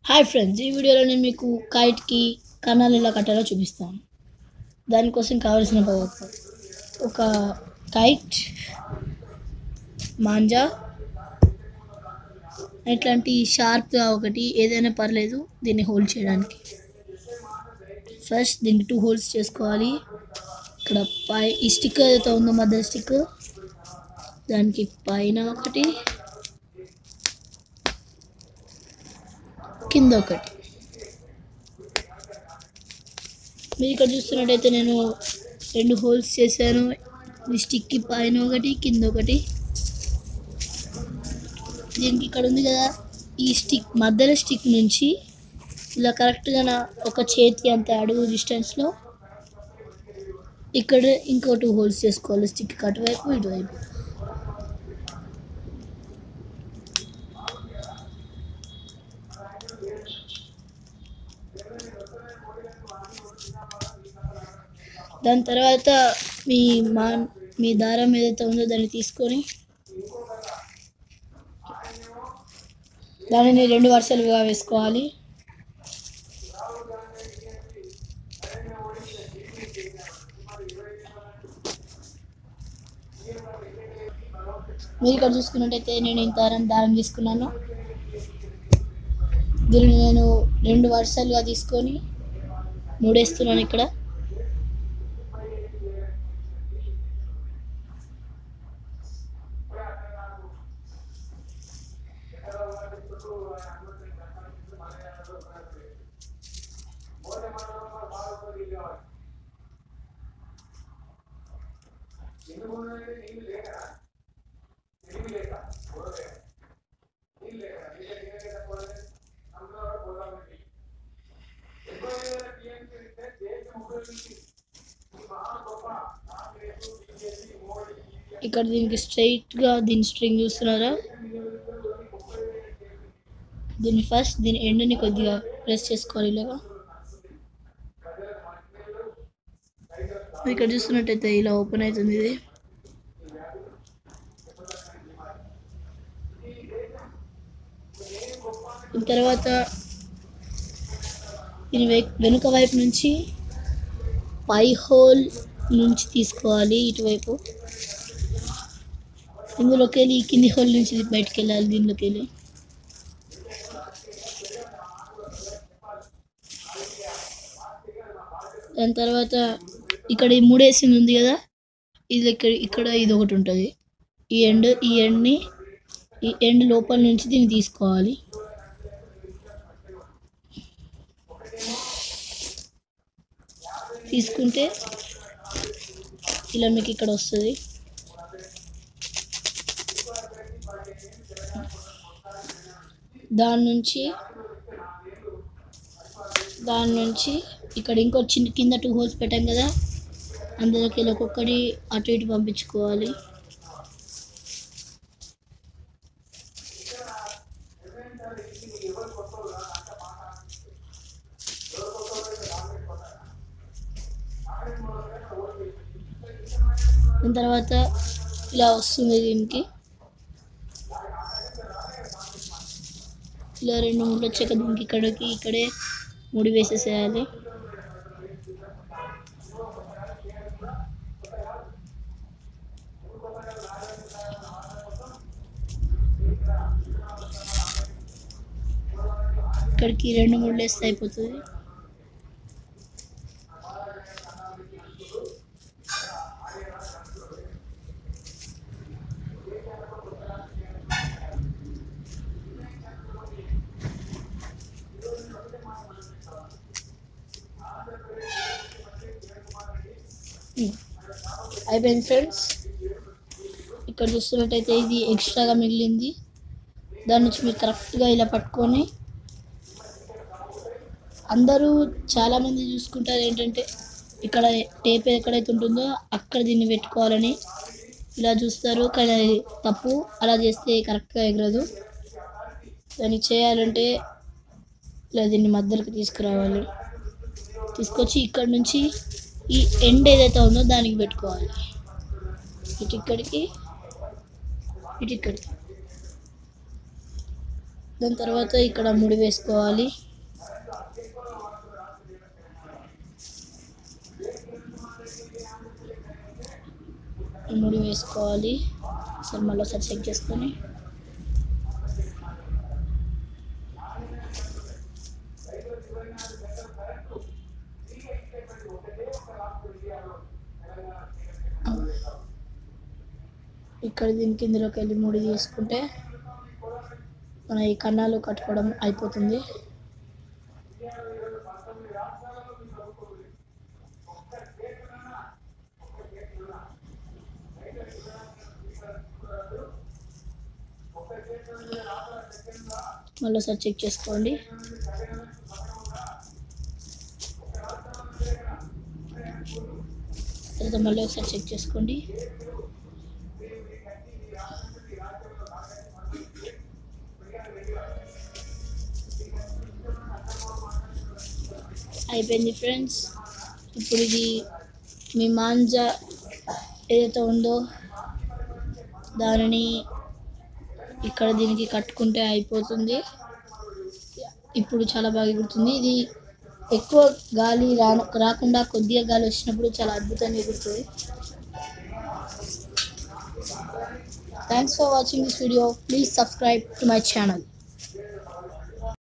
Hi friends ఈ వీడియోలో నేను మీకు కైట్కి కన్నాలు ఎలా కట్టాలో చూపిస్తాను దానికోసం కావాల్సిన పదార్థం ఒక కైట్ మాంజా ఇట్లాంటి షార్ప్గా ఒకటి ఏదైనా పర్లేదు దీన్ని హోల్డ్ చేయడానికి ఫస్ట్ దీనికి టూ హోల్స్ చేసుకోవాలి ఇక్కడ పై ఈ స్టిక్ ఏదైతే ఉందో మధ్య స్టిక్ దానికి పైన ఒకటి కింద ఒకటి మీరు ఇక్కడ చూస్తున్నట్టయితే నేను రెండు హోల్స్ చేశాను ఈ స్టిక్కి పైన ఒకటి కింద ఒకటి దీనికి ఇక్కడ ఉంది కదా ఈ స్టిక్ మధ్యలో స్టిక్ నుంచి ఇలా కరెక్ట్గా నా ఒక చేతి అంత అడుగు డిస్టెన్స్లో ఇక్కడ ఇంకో టూ హోల్స్ చేసుకోవాలి స్టిక్ అటువైపు ఇటువైపు దాని తర్వాత మీ మా మీ దారం ఏదైతే ఉందో దాన్ని తీసుకొని దానిని రెండు వరుసలుగా వేసుకోవాలి మీరు ఇక్కడ చూసుకున్నట్టయితే నేను ఇంత దారం దారం తీసుకున్నాను దీనిని నేను రెండు వరుసలుగా తీసుకొని మూడేస్తున్నాను ఇక్కడ ఇక్కడ దీనికి స్ట్రైట్గా దీని స్ట్రింగ్ చూస్తున్నారా దీన్ని ఫస్ట్ దీని ఎండ్ని కొద్దిగా ప్రెస్ చేసుకోవాలి ఇలాగా ఇక్కడ చూస్తున్నట్టయితే ఇలా ఓపెన్ అవుతుంది ఇది దీని తర్వాత దీని వె- వెనుక వైపు నుంచి పై హోల్ నుంచి తీసుకోవాలి ఇటువైపు ఇందులోకి వెళ్ళి ఈ కింది హోల్ నుంచి ఇది బయటికి వెళ్ళాలి దీనిలోకి వెళ్ళి దాని తర్వాత ఇక్కడ ఈ మూడేసింది ఉంది కదా ఇది ఇక్కడ ఇక్కడ ఇది ఒకటి ఉంటుంది ఈ ఎండ్ ఈ ఎండ్ని ఈ ఎండ్ లోపల నుంచి దీన్ని తీసుకోవాలి తీసుకుంటే ఇలా మీకు ఇక్కడ వస్తుంది దాని నుంచి దాని నుంచి ఇక్కడ ఇంకో చిన్న కింద టూ హోల్స్ పెట్టాం కదా అందులోకి వెళ్ళి ఒక్కొక్కటి అటు ఇటు పంపించుకోవాలి దాని తర్వాత ఇలా వస్తుంది దీనికి ఇలా రెండు మూడు వచ్చాక దీనికి ఇక్కడికి ఇక్కడే ముడి వేసేసేయాలి ఇక్కడికి రెండు మూడు వేస్తే అయిపోతుంది ఉమ్. అయిపోయింది ఫ్రెండ్స్ ఇక్కడ చూస్తున్నట్టయితే ఇది ఎక్స్ట్రాగా మిగిలింది దాని నుంచి మీరు కరెక్ట్గా ఇలా పట్టుకొని అందరూ చాలామంది చూసుకుంటారు ఏంటంటే ఇక్కడ టేప్ ఎక్కడైతే ఉంటుందో అక్కడ దీన్ని పెట్టుకోవాలని ఇలా చూస్తారు కానీ అది తప్పు అలా చేస్తే కరెక్ట్గా ఎగరదు దాన్ని చేయాలంటే ఇలా దీన్ని మధ్యలోకి తీసుకురావాలి తీసుకొచ్చి ఇక్కడ నుంచి ఈ ఎండ్ ఏదైతే ఉందో దానికి పెట్టుకోవాలి ఇటు ఇక్కడికి ఇటు ఇక్కడికి దాని తర్వాత ఇక్కడ ముడి వేసుకోవాలి ఈ ముడి వేసుకోవాలి సరే మళ్ళీ ఒకసారి చెక్ చేసుకొని ఇక్కడ దీనికి ఇందులోకి వెళ్ళి ముడి తీసుకుంటే మన ఈ కన్నాలు కట్టుకోవడం అయిపోతుంది మళ్ళీ ఒకసారి చెక్ చేసుకోండి తర్వాత మళ్ళీ ఒకసారి చెక్ చేసుకోండి అయిపోయింది ఫ్రెండ్స్ ఇప్పుడు ఇది మీ మాంజా ఏదైతే ఉందో దానిని ఇక్కడ దీనికి కట్టుకుంటే అయిపోతుంది ఇప్పుడు చాలా బాగా ఎగురుతుంది ఇది ఎక్కువ గాలి రా రాకుండా కొద్దిగా గాలి వచ్చినప్పుడు చాలా అద్భుతంగా ఎగురుతుంది thanks for watching this video please subscribe to my channel